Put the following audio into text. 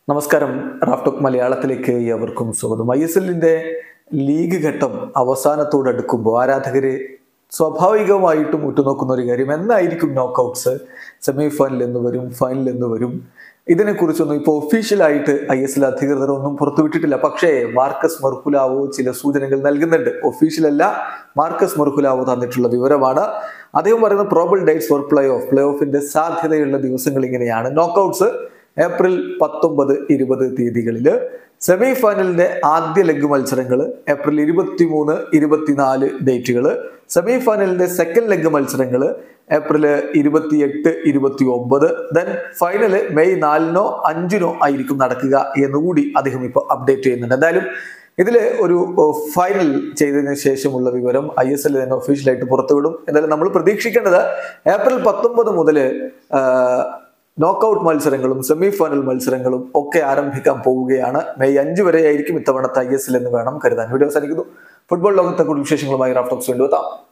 നമസ്കാരം റാഫ്ടോക്ക് മലയാളത്തിലേക്ക് ഏവർക്കും സ്വാഗതം ഐ എസ് എല്ലിന്റെ ലീഗ് ഘട്ടം അവസാനത്തോടടുക്കുമ്പോൾ ആരാധകര് സ്വാഭാവികമായിട്ടും ഉറ്റുനോക്കുന്ന ഒരു കാര്യം എന്നായിരിക്കും നോക്കൗട്ട്സ് സെമി ഫൈനൽ എന്ന് വരും ഫൈനൽ എന്ന് വരും ഇതിനെക്കുറിച്ചൊന്നും ഇപ്പോൾ ഒഫീഷ്യലായിട്ട് ഐ എസ് എൽ അധികൃതർ ഒന്നും പുറത്തുവിട്ടിട്ടില്ല പക്ഷേ മാർക്കസ് മെർക്കുലാവോ ചില സൂചനകൾ നൽകുന്നുണ്ട് ഒഫീഷ്യൽ അല്ല മാർക്കസ് മെർക്കുലാവോ തന്നിട്ടുള്ള വിവരമാണ് അദ്ദേഹം പറയുന്ന probable dates for play off play ഓഫിന്റെ സാധ്യതയുള്ള ദിവസങ്ങൾ ഇങ്ങനെയാണ് നോക്കൗട്ട്സ് ഏപ്രിൽ പത്തൊമ്പത് ഇരുപത് തീയതികളിൽ സെമി ഫൈനലിന്റെ ആദ്യ ലെഗ് മത്സരങ്ങൾ ഏപ്രിൽ ഇരുപത്തി മൂന്ന് ഇരുപത്തിനാല് ഡേറ്റുകൾ സെമി ഫൈനലിന്റെ സെക്കൻഡ് ലെഗ് മത്സരങ്ങൾ ഏപ്രിൽ ഇരുപത്തിയെട്ട് ഇരുപത്തി ഒമ്പത് ദെൻ ഫൈനല് മെയ് നാലിനോ അഞ്ചിനോ ആയിരിക്കും നടക്കുക എന്നുകൂടി അദ്ദേഹം ഇപ്പോൾ അപ്ഡേറ്റ് ചെയ്യുന്നുണ്ട് എന്തായാലും ഇതിൽ ഒരു ഫൈനൽ ചെയ്തതിനു ശേഷമുള്ള വിവരം ഐ എസ് എൽ തന്നെ ഒഫീഷ്യലായിട്ട് പുറത്തുവിടും എന്തായാലും നമ്മൾ പ്രതീക്ഷിക്കേണ്ടത് ഏപ്രിൽ പത്തൊമ്പത് മുതൽ നോക്കൌട്ട് മത്സരങ്ങളും സെമി ഫൈനൽ മത്സരങ്ങളും ഒക്കെ ആരംഭിക്കാൻ പോവുകയാണ് മെയ് അഞ്ച് വരെ ആയിരിക്കും ഇത്തവണത്തെ ഐ എസ് എൽ എന്ന് വേണം കരുതാൻ വീഡിയോ അവസാനിക്കുന്നു ഫുട്ബോൾ ലോകത്തെ കൂടുതൽ വിശേഷങ്ങളുമായി റാഫ്റ്റോക്സ് വേണ്ടി എത്താം